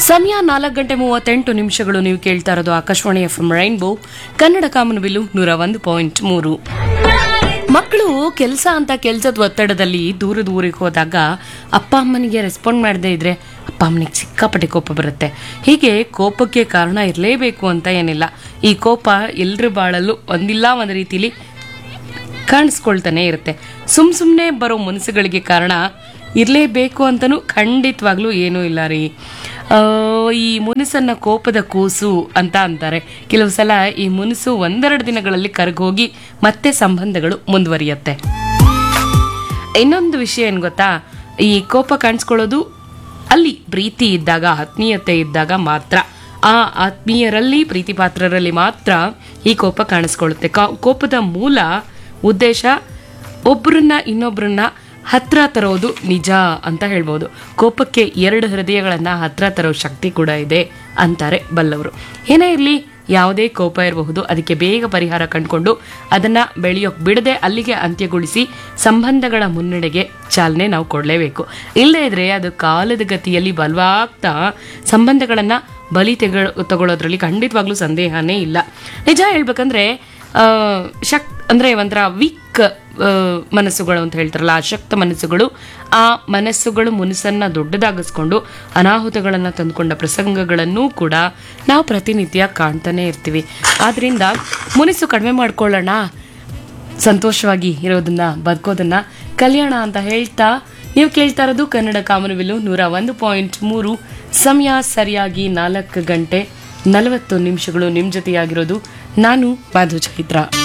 ಸಮಯ ನಾಲ್ಕು ಗಂಟೆ ಮೂವತ್ತೆಂಟು ನಿಮಿಷಗಳು ನೀವು ಕೇಳ್ತಾ ಇರೋದು Akashvani F M rainbow Kannada ಕಾಮನಬಿಲ್ಲು ನೂರ ಒಂದು ಪಾಯಿಂಟ್ ಮೂರು ಮಕ್ಕಳು ಕೆಲಸ ಅಂತ ಕೆಲಸದ ಒತ್ತಡದಲ್ಲಿ ದೂರ ದೂರಿಗೆ ಹೋದಾಗ ಅಪ್ಪ ಅಮ್ಮನಿಗೆ ರೆಸ್ಪಾಂಡ್ ಮಾಡದೇ ಇದ್ರೆ ಅಪ್ಪ ಅಮ್ಮನಿಗೆ ಸಿಕ್ಕಾಪಟ್ಟೆ ಕೋಪ ಬರುತ್ತೆ ಹೀಗೆ ಕೋಪಕ್ಕೆ ಕಾರಣ ಇರಲೇಬೇಕು ಅಂತ ಏನಿಲ್ಲ ಈ ಕೋಪ ಎಲ್ರ ಬಾಳಲ್ಲೂ ಒಂದಿಲ್ಲ ಒಂದು ರೀತಿಲಿ ಕಾಣಿಸ್ಕೊಳ್ತಾನೆ ಇರುತ್ತೆ ಸುಮ್ ಸುಮ್ಮನೆ ಬರೋ ಮನಸ್ಸುಗಳಿಗೆ ಕಾರಣ ಇರಲೇಬೇಕು ಅಂತನೂ ಖಂಡಿತವಾಗ್ಲೂ ಏನೂ ಇಲ್ಲ ರೀ ಆ, ಈ ಮುನಿಸನ್ನ ಕೋಪದ ಕೂಸು ಅಂತ ಅಂತಾರೆ ಕೆಲವು ಸಲ ಈ ಮುನಿಸು ಒಂದೆರಡು ದಿನಗಳಲ್ಲಿ ಕರಗೋಗಿ ಮತ್ತೆ ಸಂಬಂಧಗಳು ಮುಂದುವರಿಯುತ್ತೆ ಇನ್ನೊಂದು ವಿಷಯ ಏನು ಗೊತ್ತಾ ಈ ಕೋಪ ಕಾಣಿಸ್ಕೊಳ್ಳೋದು ಅಲ್ಲಿ ಪ್ರೀತಿ ಇದ್ದಾಗ ಆತ್ಮೀಯತೆ ಇದ್ದಾಗ ಮಾತ್ರ ಆ ಆತ್ಮೀಯರಲ್ಲಿ ಪ್ರೀತಿ ಪಾತ್ರರಲ್ಲಿ ಮಾತ್ರ ಈ ಕೋಪ ಕಾಣಿಸ್ಕೊಳ್ಳುತ್ತೆ ಕಾ- ಕೋಪದ ಮೂಲ ಉದ್ದೇಶ ಒಬ್ಬರನ್ನ ಇನ್ನೊಬ್ಬರನ್ನ ಹತ್ರ ತರೋದು ನಿಜ ಅಂತ ಹೇಳ್ಬೋದು ಕೋಪಕ್ಕೆ ಎರಡು ಹೃದಯಗಳನ್ನ ಹತ್ರ ತರೋ ಶಕ್ತಿ ಕೂಡ ಇದೆ ಅಂತಾರೆ ಬಲ್ಲವರು ಏನೇ ಇರಲಿ ಯಾವುದೇ ಕೋಪ ಇರಬಹುದು ಅದಕ್ಕೆ ಬೇಗ ಪರಿಹಾರ ಕಂಡುಕೊಂಡು ಅದನ್ನ ಬೆಳೆಯೋಕ್ ಬಿಡದೆ ಅಲ್ಲಿಗೆ ಅಂತ್ಯಗೊಳಿಸಿ ಸಂಬಂಧಗಳ ಮುನ್ನಡೆಗೆ ಚಾಲನೆ ನಾವು ಕೊಡಲೇಬೇಕು ಇಲ್ಲದೇ ಇದ್ರೆ ಅದು ಕಾಲದ ಗತಿಯಲ್ಲಿ ಬಲವಾಗ್ತಾ ಸಂಬಂಧಗಳನ್ನ ಬಲಿ ತೆಗ ತಗೊಳ್ಳೋದ್ರಲ್ಲಿ ಖಂಡಿತವಾಗ್ಲೂ ಸಂದೇಹನೇ ಇಲ್ಲ ನಿಜ ಹೇಳ್ಬೇಕಂದ್ರೆ ಆ, ಶಕ್ ಅಂದ್ರೆ ಒಂಥರ ವೀಕ್ ಮನಸ್ಸುಗಳು ಅಂತ ಹೇಳ್ತಾರಲ್ಲ ಅಶಕ್ತ ಮನಸ್ಸುಗಳು ಆ ಮನಸ್ಸುಗಳು ಮುನಸನ್ನ ದೊಡ್ಡದಾಗಿಸ್ಕೊಂಡು ಅನಾಹುತಗಳನ್ನು ತಂದುಕೊಂಡ ಪ್ರಸಂಗಗಳನ್ನೂ ಕೂಡ ನಾವು ಪ್ರತಿನಿತ್ಯ ಕಾಣ್ತಾನೆ ಇರ್ತೀವಿ ಆದ್ರಿಂದ ಮುನಿಸು ಕಡಿಮೆ ಮಾಡ್ಕೊಳ್ಳೋಣ ಸಂತೋಷವಾಗಿ ಇರೋದನ್ನ ಬದುಕೋದನ್ನ ಕಲ್ಯಾಣ ಅಂತ ಹೇಳ್ತಾ ನೀವು ಕೇಳ್ತಾ ಇರೋದು ಕನ್ನಡ ಕಾಮನಬಿಲ್ಲು ನೂರ ಒಂದು ಪಾಯಿಂಟ್ ಮೂರು ಸಮಯ ಸರಿಯಾಗಿ ನಾಲ್ಕು ಗಂಟೆ ನಲವತ್ತು ನಿಮಿಷಗಳು ನಿಮ್ಮ ಜೊತೆಯಾಗಿರೋದು ನಾನು ಮಾಧು ಚೈತ್ರ